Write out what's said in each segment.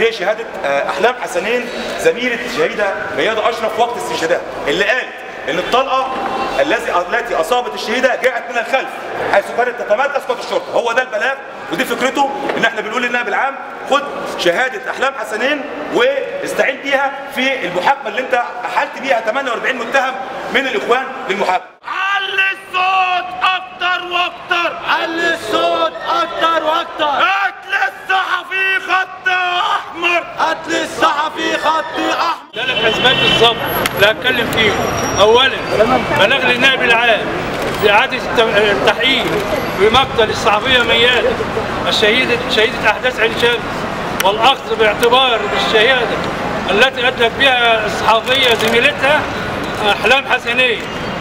بشهاده آه، احلام حسنين زميله شهيده ميادة اشرف وقت استشهادها اللي قالت ان الطلقه الذي التي اصابت الشهيده جاءت من الخلف حيث كانت تتمركز قوات الشرطه هو ده البلاغ ودي فكرته ان احنا بنقول للنائب العام خد شهاده احلام حسنين واستعين بيها في المحاكمه اللي انت احلت بيها 48 متهم من الاخوان للمحاكمه علي الصوت اكتر واكتر علي الصوت اكتر واكتر قتل الصحفي خط احمر قتل الصحفي خط احمر ثلاث اسباب بالظبط اللي هتكلم فيهم اولا بلغ للنائب العام باعاده الت- التحقيق في مقتل الصحفيه ميادة الشهيده شهيده احداث عين شمس والاخذ باعتبار بالشهاده التي ادلت بها الصحفيه زميلتها احلام حسنيه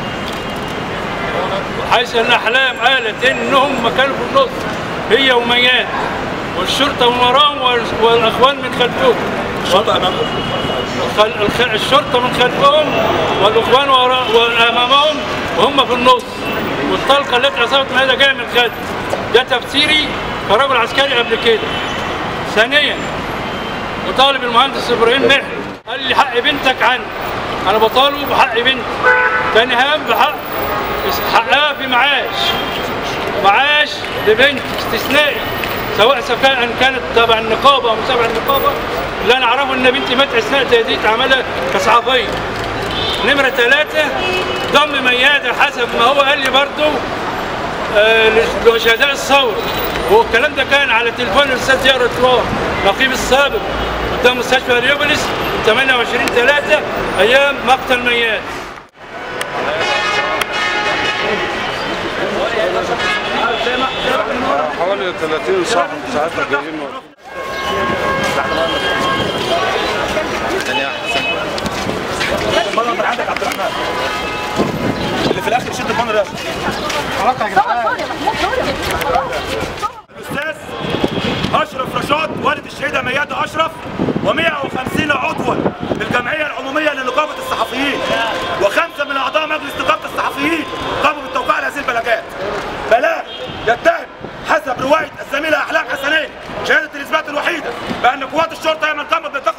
حيث ان احلام قالت انهم ما كانوا في النص هي ومياد والشرطه من وراهم وال- والاخوان من خلفهم الشرطه امامكم خل... الخ... الشرطه من خلفهم والاخوان وراء وامامهم وهم في النص والطلقه التي اصابت ماذا جايه من الخلف ده تفسيري كرجل عسكري قبل كده ثانيا وطالب المهندس ابراهيم محي قال لي حق بنتك عندي انا بطالبه بحق بنتي تاني هام بحق حقها في معاش معاش لبنت استثنائي سواء كان كانت تبع النقابه او مش تبع النقابه اللي انا اعرفه ان بنتي مات اثناء تهديد عملها كصحفيه نمره ثلاثه ضم مياده حسب ما هو قال لي برضه آه، لشهداء الثوره والكلام ده كان على تليفون الاستاذ ضياء رضوان نقيب السابق قدام مستشفى هليوبوليس 28 3 ايام مقتل مياد حوالي 30 صاحب ساعتها جايين البانر من عندك عبد الرحمن اللي في الاخر شد البانر ده الاستاذ اشرف رشاد والد الشهيده ميادة اشرف و150 عضوا بالجمعيه العموميه لنقابه الصحفيين وخمسه من اعضاء مجلس نقابه الصحفيين قاموا بالتوقيع على هذه البلاغات بلاغ يتهم حسب روايه الزميله احلام حسنين شهاده الاثبات الوحيده بان قوات الشرطه هي من قامت بالقتل